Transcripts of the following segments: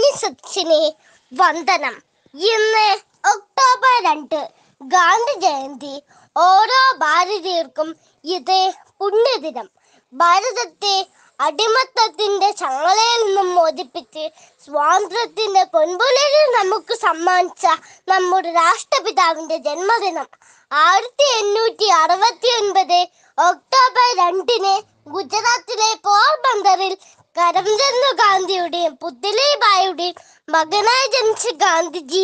കുഞ്ഞു സച്ചിനെ വന്ദനം ഇന്ന് ഒക്ടോബർ രണ്ട് ഗാന്ധി ജയന്തി ഓരോ ഭാരതീയർക്കും ഇത് പുണ്യദിനം ഭാരതത്തെ അടിമത്തത്തിന്റെ ചങ്ങലയിൽ നിന്നും മോചിപ്പിച്ച് സ്വാതന്ത്ര്യത്തിന്റെ പൊൻപുലരിൽ നമുക്ക് സമ്മാനിച്ച നമ്മുടെ രാഷ്ട്രപിതാവിന്റെ ജന്മദിനം ആയിരത്തി എണ്ണൂറ്റി അറുപത്തി ഒൻപത് ഒക്ടോബർ രണ്ടിന് ഗുജറാത്തിലെ പോർബന്തറിൽ കരംചന്ദ് ഗാന്ധിയുടെയും പുത്ലിബായിയുടെയും മകനായി ജനിച്ച ഗാന്ധിജി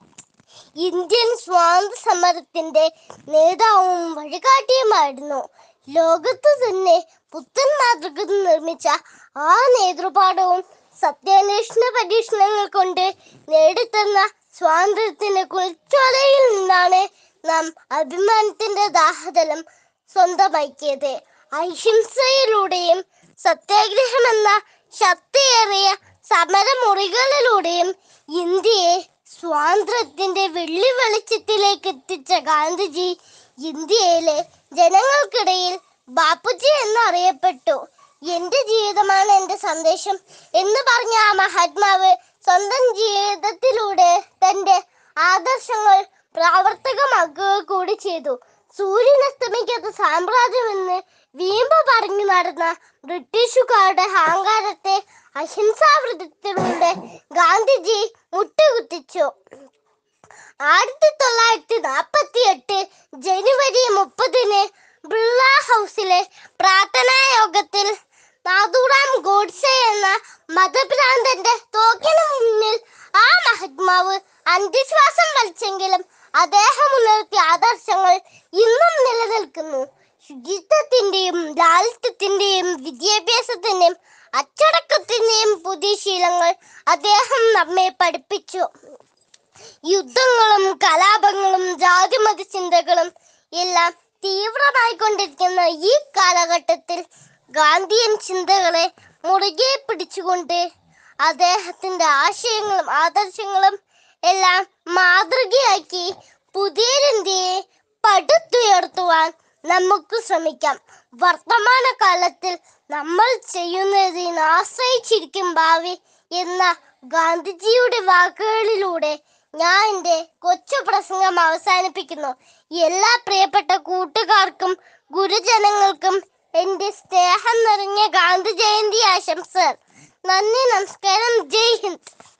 ഇന്ത്യൻ സ്വാതന്ത്ര്യ സമരത്തിന്റെ നേതാവും വഴികാട്ടിയുമായിരുന്നു ലോകത്ത് തന്നെ പുത്തൻ മാതൃക നിർമ്മിച്ച ആ നേതൃപാഠവും സത്യാന്വേഷണ പരീക്ഷണങ്ങൾ കൊണ്ട് നേടിത്തന്ന സ്വാതന്ത്ര്യത്തിന്റെ കുളിച്ചോലയിൽ നിന്നാണ് നാം അഭിമാനത്തിന്റെ ദാഹതലം സ്വന്തമാക്കിയത് അഹിംസയിലൂടെയും സത്യാഗ്രഹം എന്ന ശക്തിയേറിയ സമരമുറികളിലൂടെയും ഇന്ത്യയെ സ്വാതന്ത്ര്യത്തിന്റെ വെള്ളി വെളിച്ചത്തിലേക്ക് എത്തിച്ച ഗാന്ധിജി ഇന്ത്യയിലെ ജനങ്ങൾക്കിടയിൽ ബാപ്പുജി എന്നറിയപ്പെട്ടു എന്റെ ജീവിതമാണ് എന്റെ സന്ദേശം എന്ന് പറഞ്ഞ ആ മഹാത്മാവ് സ്വന്തം ജീവിതത്തിലൂടെ തന്റെ ആദർശങ്ങൾ പ്രാവർത്തികമാക്കുക കൂടി ചെയ്തു സൂര്യൻ അസ്തമിക്കാത്ത സാമ്രാജ്യമെന്ന് വീമ്പ പറഞ്ഞു നടന്ന ബ്രിട്ടീഷുകാരുടെ അഹങ്കാരത്തെ അഹിംസാവൃത്തത്തിലൂടെ ഗാന്ധിജി മുട്ടുകുത്തിച്ചു ആയിരത്തി തൊള്ളായിരത്തി നാൽപ്പത്തി എട്ട് ജനുവരി മുപ്പതിന് ബിർള ഹൗസിലെ പ്രാർത്ഥനാ യോഗത്തിൽ നാഥുറാം ഗോഡ്സെ എന്ന മതഭ്രാന്തന്റെ തോക്കിന് മുന്നിൽ ആ മഹാത്മാവ് അന്ത്യശ്വാസം വലിച്ചെങ്കിലും അദ്ദേഹം ഉണർത്തിയ ആദർശങ്ങൾ ഇന്നും നിലനിൽക്കുന്നു ശുചിത്വത്തിന്റെയും ലാളിത്യത്തിന്റെയും വിദ്യാഭ്യാസത്തിന്റെയും അച്ചടക്കത്തിന്റെയും പുതിയ ശീലങ്ങൾ അദ്ദേഹം നമ്മെ പഠിപ്പിച്ചു യുദ്ധങ്ങളും കലാപങ്ങളും ജാതിമത ചിന്തകളും എല്ലാം തീവ്രമായി കൊണ്ടിരിക്കുന്ന ഈ കാലഘട്ടത്തിൽ ഗാന്ധിയൻ ചിന്തകളെ മുറുകെ പിടിച്ചുകൊണ്ട് അദ്ദേഹത്തിന്റെ ആശയങ്ങളും ആദർശങ്ങളും എല്ലാം മാതൃകയാക്കി പുതിയൊരിന്ത്യയെ പടുത്തുയർത്തുവാൻ നമുക്ക് ശ്രമിക്കാം വർത്തമാന കാലത്തിൽ നമ്മൾ ചെയ്യുന്നതിനെ ആശ്രയിച്ചിരിക്കും ഭാവി എന്ന ഗാന്ധിജിയുടെ വാക്കുകളിലൂടെ ഞാൻ എൻ്റെ കൊച്ചു പ്രസംഗം അവസാനിപ്പിക്കുന്നു എല്ലാ പ്രിയപ്പെട്ട കൂട്ടുകാർക്കും ഗുരുജനങ്ങൾക്കും എൻ്റെ സ്നേഹം നിറഞ്ഞ ഗാന്ധി ജയന്തി ആശംസകൾ നന്ദി നമസ്കാരം ജയ് ഹിന്ദ്